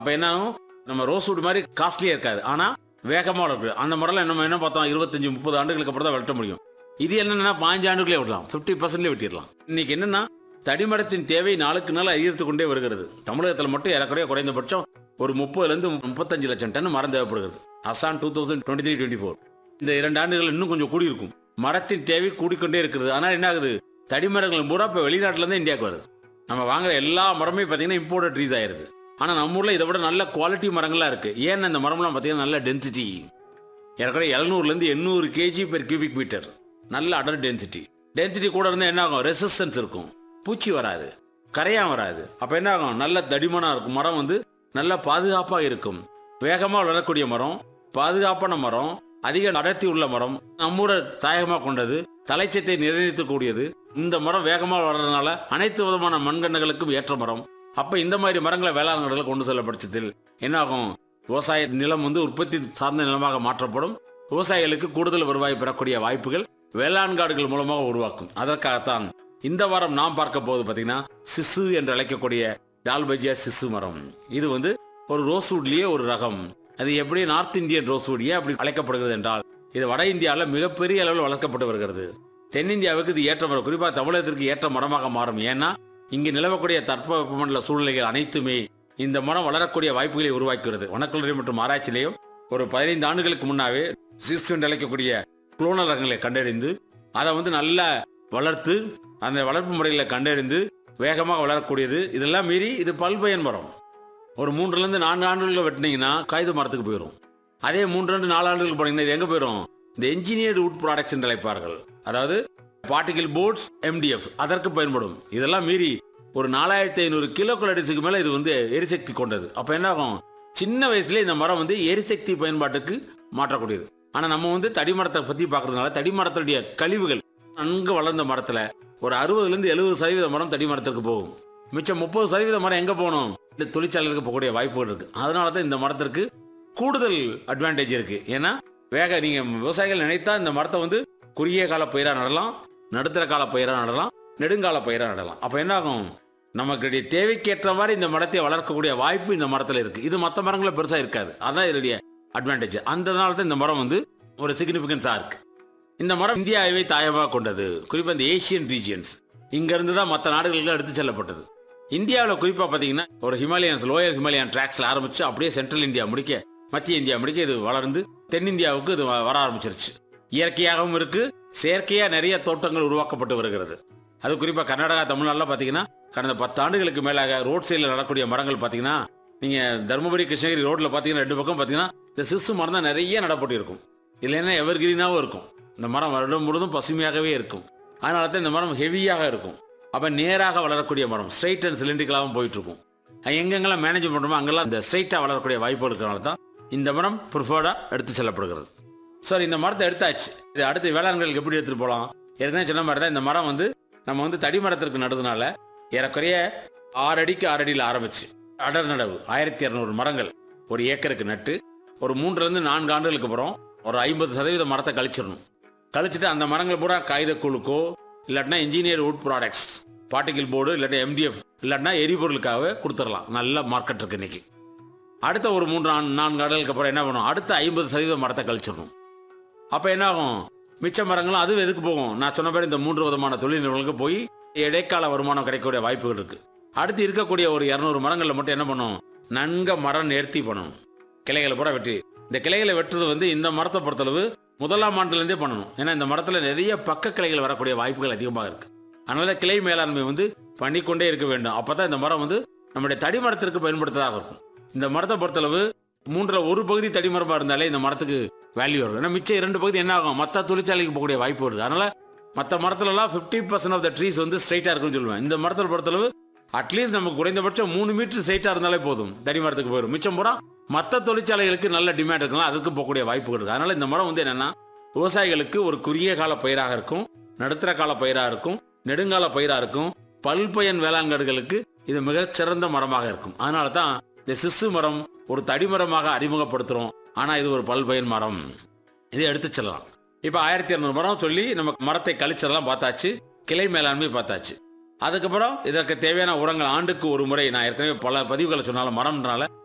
அப்போ என்ன ஆகும் நம்ம ரோஸ்வுட் மாதிரி காஸ்ட்லியாக இருக்காது ஆனால் வேகமாக வளர்க்கும் அந்த முறையில் நம்ம என்ன பார்த்தோம் இருபத்தஞ்சு முப்பது ஆண்டுகளுக்கு அப்புறம் தான் வெட்ட முடியும் இது என்னன்னா பாஞ்சு ஆண்டுகளே விடலாம் ஃபிஃப்டி பர்சன்ட்லேயே வெட்டிடலாம் இன்னைக்கு என்னன்னா தடிமரத்தின் தேவை நாளுக்கு நாள் அதிகரித்து கொண்டே வருகிறது தமிழகத்தில் மட்டும் ஏறக்குறைய குறைந்தபட்சம் ஒரு முப்பதுலேருந்து முப்பத்தஞ்சு லட்சம் டன் மரம் தேவைப்படுகிறது அசான் two thousand twenty three twenty four இந்த இரண்டு ஆண்டுகள் இன்னும் கொஞ்சம் கூடியிருக்கும் மரத்தின் தேவை கூடிக்கொண்டே இருக்கிறது ஆனால் என்ன ஆகுது தடிமரங்கள் பூரா இப்போ வெளிநாட்டிலேருந்து இந்தியாவுக்கு வருது நம்ம வாங்குற எல்லா மரமே பார்த்தீங்கன்னா இம்போர்ட்டட் ட்ரீஸ் ஆயிருது ஆனால் நம்ம ஊரில் இதை விட நல்ல குவாலிட்டி மரங்களாக இருக்குது ஏன்னா இந்த மரம்லாம் பார்த்தீங்கன்னா நல்ல டென்சிட்டி ஏற்கனவே எழுநூறுலேருந்து எண்ணூறு கேஜி பெர் கியூபிக் மீட்டர் நல்ல அடர் டென்சிட்டி டென்சிட்டி கூட இருந்தால் என்ன ஆகும் ரெசிஸ்டன்ஸ் இருக்கும் பூச்சி வராது கரையான் வராது அப்போ என்ன ஆகும் நல்ல தடிமனாக இருக்கும் மரம் வந்து நல்ல பாதுகாப்பாக இருக்கும் வேகமாக வளரக்கூடிய மரம் பாதுகாப்பான மரம் அதிக அடர்த்தி உள்ள மரம் நம்மூர தாயகமாக கொண்டது தலைச்சத்தை நிறைவேற்றக்கூடியது இந்த மரம் வேகமாக வளர்றதுனால அனைத்து விதமான மண்கண்டுகளுக்கும் ஏற்ற மரம் அப்ப இந்த மாதிரி மரங்களை வேளாண்மைகளை கொண்டு செல்ல பட்சத்தில் என்ன ஆகும் விவசாய நிலம் வந்து உற்பத்தி சார்ந்த நிலமாக மாற்றப்படும் விவசாயிகளுக்கு கூடுதல் வருவாய் பெறக்கூடிய வாய்ப்புகள் வேளாண் காடுகள் மூலமாக உருவாக்கும் அதற்காகத்தான் இந்த வாரம் நாம் பார்க்க போவது பார்த்தீங்கன்னா சிசு என்று அழைக்கக்கூடிய டால்பஜியா சிசு மரம் இது வந்து ஒரு ரோஸ்வுட்லயே ஒரு ரகம் அது எப்படி நார்த் இந்தியன் ரோஸ்வுட் ஏன் அப்படி அழைக்கப்படுகிறது என்றால் இது வட இந்தியாவில் மிகப்பெரிய அளவில் வளர்க்கப்பட்டு வருகிறது தென்னிந்தியாவுக்கு இது ஏற்ற மரம் குறிப்பாக தமிழகத்திற்கு ஏற்ற மரமாக மாறும் ஏன்னா இங்கு நிலவக்கூடிய தட்பவெப்பமண்டல சூழ்நிலைகள் அனைத்துமே இந்த மரம் வளரக்கூடிய வாய்ப்புகளை உருவாக்குகிறது வனக்கல்லூரி மற்றும் ஆராய்ச்சியிலையும் ஒரு பதினைந்து ஆண்டுகளுக்கு முன்னாவே சிஸ் என்று அழைக்கக்கூடிய குளோனல் ரகங்களை கண்டறிந்து அதை வந்து நல்லா வளர்த்து அந்த வளர்ப்பு முறைகளை கண்டறிந்து வேகமாக வளரக்கூடியது இதெல்லாம் மீறி இது பல்பயன் மரம் ஒரு மூன்றுலேருந்து நான்கு ஆண்டுகளில் வெட்டினீங்கன்னா காகித மரத்துக்கு போயிடும் அதே மூன்று ரெண்டு நாலு ஆண்டுகளுக்கு போனீங்கன்னா இது எங்கே போயிடும் இந்த என்ஜினியர்டு உட் ப்ராடக்ட்ஸ் என்று அழைப்பார்கள் அதாவது பார்ட்டிகல் போர்ட்ஸ் எம்டிஎஃப் அதற்கு பயன்படும் இதெல்லாம் மீறி ஒரு நாலாயிரத்தி ஐநூறு கிலோ கலோரிஸுக்கு மேலே இது வந்து எரிசக்தி கொண்டது அப்போ என்ன ஆகும் சின்ன வயசுல இந்த மரம் வந்து எரிசக்தி பயன்பாட்டுக்கு மாற்றக்கூடியது ஆனால் நம்ம வந்து தடிமரத்தை பற்றி பார்க்கறதுனால தடிமரத்துடைய கழிவுகள் நன்கு வளர்ந்த மரத்தில் ஒரு அறுபதுலேருந்து எழுபது சதவீத மரம் தடிமரத்திற்கு போகும் மிச்சம் முப்பது சதவீத மரம் எங்கே போகணும் இந்த தொழிற்சாலைகளுக்கு போகக்கூடிய வாய்ப்புகள் இருக்கு அதனால தான் இந்த மரத்திற்கு கூடுதல் அட்வான்டேஜ் இருக்கு ஏன்னா வேக நீங்க விவசாயிகள் நினைத்தா இந்த மரத்தை வந்து குறுகிய கால பயிரா நடலாம் நடுத்தர கால பயிரா நடலாம் நெடுங்கால பயிரா நடலாம் அப்ப என்ன ஆகும் நமக்குடைய தேவைக்கேற்ற மாதிரி இந்த மரத்தை வளர்க்கக்கூடிய வாய்ப்பு இந்த மரத்துல இருக்கு இது மற்ற மரங்கள பெருசா இருக்காது அதான் இதனுடைய அட்வான்டேஜ் அதனால தான் இந்த மரம் வந்து ஒரு சிக்னிஃபிகன்ஸா இருக்கு இந்த மரம் இந்தியாவை தாயமாக கொண்டது குறிப்பாக இந்த ஏசியன் ரீஜியன்ஸ் இங்கிருந்து தான் மற்ற நாடுகளுக்கு எடுத்து செல்லப்பட்டது இந்தியாவில் குறிப்பாக பார்த்தீங்கன்னா ஒரு ஹிமாலயன்ஸ் லோயர் ஹிமாலயன் ட்ராக்ஸில் ஆரம்பிச்சு அப்படியே சென்ட்ரல் இந்தியா முடிக்க மத்திய இந்தியா முடிக்க இது வளர்ந்து தென்னிந்தியாவுக்கு இது வ- வர ஆரம்பிச்சிருச்சு இயற்கையாகவும் இருக்கு செயற்கையா நிறைய தோட்டங்கள் உருவாக்கப்பட்டு வருகிறது அது குறிப்பாக கர்நாடகா தமிழ்நாடுலாம் பார்த்தீங்கன்னா கடந்த பத்து ஆண்டுகளுக்கு மேலாக ரோட் சைடில் நடக்கூடிய மரங்கள் பார்த்தீங்கன்னா நீங்கள் தருமபுரி கிருஷ்ணகிரி ரோட்டில் பார்த்தீங்கன்னா ரெண்டு பக்கம் பார்த்தீங்கன்னா இந்த சிசு மரம் தான் நிறைய நடப்பட்டு இருக்கும் இல்லைன்னா எவர் கிரீனாகவும் இருக்கும் இந்த மரம் வருடம் முழுவதும் பசுமையாகவே இருக்கும் அதனால தான் இந்த மரம் ஹெவியாக இருக்கும் அப்போ நேராக வளரக்கூடிய மரம் ஸ்ட்ரைட் அண்ட் சிலிண்டிக்கலாகவும் போயிட்டு இருக்கும் அது எங்கெங்கெல்லாம் மேனேஜ் பண்ணுறோமோ அங்கெல்லாம் இந்த ஸ்ட்ரைட்டாக வளரக்கூடிய வாய்ப்பு இருக்கிறனால தான் இந்த மரம் ப்ரிஃபர்டாக எடுத்து செல்லப்படுகிறது சார் இந்த மரத்தை எடுத்தாச்சு இது அடுத்து வேளாண்களுக்கு எப்படி எடுத்துகிட்டு போகலாம் ஏற்கனவே சொன்ன மாதிரி தான் இந்த மரம் வந்து நம்ம வந்து தடி மரத்திற்கு நடுறதுனால ஏறக்குறைய ஆறு அடிக்கு ஆறு அடியில் ஆரம்பிச்சு அடர் நடவு ஆயிரத்தி இரநூறு மரங்கள் ஒரு ஏக்கருக்கு நட்டு ஒரு மூன்றுலேருந்து நான்கு ஆண்டுகளுக்கு அப்புறம் ஒரு ஐம்பது சதவீத மரத்தை கழிச்சிடணும் கழிச்சிட்டு அந்த மரங்கள் பூரா காகிதக்கூழுக்கோ இல்லாட்டினா engineer wood products particle board இல்லாட்டி எம்டிஎஃப் இல்லாட்டினா எரிபொருளுக்காக கொடுத்துடலாம் நல்ல மார்க்கெட் இருக்கு இன்னைக்கு அடுத்த ஒரு மூன்று ஆண்டு நான்கு ஆண்டுகளுக்கு அப்புறம் என்ன பண்ணும் அடுத்த ஐம்பது சதவீத மரத்தை கழிச்சிடணும் அப்போ என்ன ஆகும் மிச்ச மரங்களும் அதுவும் எதுக்கு போகும் நான் சொன்ன மாதிரி இந்த மூன்று விதமான தொழில் நிறுவனங்களுக்கு போய் இடைக்கால வருமானம் கிடைக்கக்கூடிய வாய்ப்புகள் இருக்கு அடுத்து இருக்கக்கூடிய ஒரு இரநூறு மரங்களில் மட்டும் என்ன பண்ணும் நன்க மரம் நேர்த்தி பண்ணணும் கிளைகளை பூரா வெட்டி இந்த கிளைகளை வெட்டுறது வந்து இந்த மரத்தை பொறுத்தளவு முதலாம் ஆண்டுலேருந்தே பண்ணணும் ஏன்னா இந்த மரத்தில் நிறைய பக்க கிளைகள் வரக்கூடிய வாய்ப்புகள் அதிகமாக இருக்கு அதனால கிளை மேலாண்மை வந்து பண்ணிக்கொண்டே இருக்க வேண்டும் அப்போ தான் இந்த மரம் வந்து நம்முடைய தடி மரத்திற்கு பயன்படுத்ததாக இருக்கும் இந்த மரத்தை பொறுத்தளவு மூன்றில் ஒரு பகுதி தடி மரமாக இருந்தாலே இந்த மரத்துக்கு வேல்யூ வரும் ஏன்னா மிச்சம் இரண்டு பகுதி என்ன ஆகும் மற்ற தொழிற்சாலைக்கு போகக்கூடிய வாய்ப்பு வருது அதனால மற்ற மரத்துலலாம் fifty percent of the trees வந்து ஸ்ட்ரைட்டாக இருக்குன்னு சொல்லுவேன் இந்த மரத்தை பொறுத்தளவு அட்லீஸ்ட் நமக்கு குறைந்தபட்சம் மூணு மீட்டர் ஸ்ட்ரைட்டாக இருந்தாலே போதும் தடி மரத்துக்கு போயிடும் மிச்சம் பூரா மற்ற தொழிற்சாலைகளுக்கு நல்ல டிமாண்ட் இருக்கலாம் அதுக்கு போகக்கூடிய வாய்ப்பு இருக்குது அதனால இந்த மரம் வந்து என்னன்னா விவசாயிகளுக்கு ஒரு குறுகிய கால பயிராக இருக்கும் நடுத்தர கால பயிராக இருக்கும் நெடுங்கால பயிராக இருக்கும் பல்பயன் வேளாண்காடுகளுக்கு இது மிகச் சிறந்த மரமாக இருக்கும் அதனால தான் இந்த சிசு மரம் ஒரு தடிமரமாக அறிமுகப்படுத்துகிறோம் ஆனால் இது ஒரு பல்பயன் மரம் இதை எடுத்து செல்லலாம் இப்போ ஆயிரத்தி இரநூறு மரம் சொல்லி நம்ம மரத்தை கழிச்சதெல்லாம் பார்த்தாச்சு கிளை மேலாண்மை பார்த்தாச்சு அதுக்கப்புறம் இதற்கு தேவையான உரங்கள் ஆண்டுக்கு ஒரு முறை நான் ஏற்கனவே பல பதிவுகளை சொன்னாலும் மரம்னால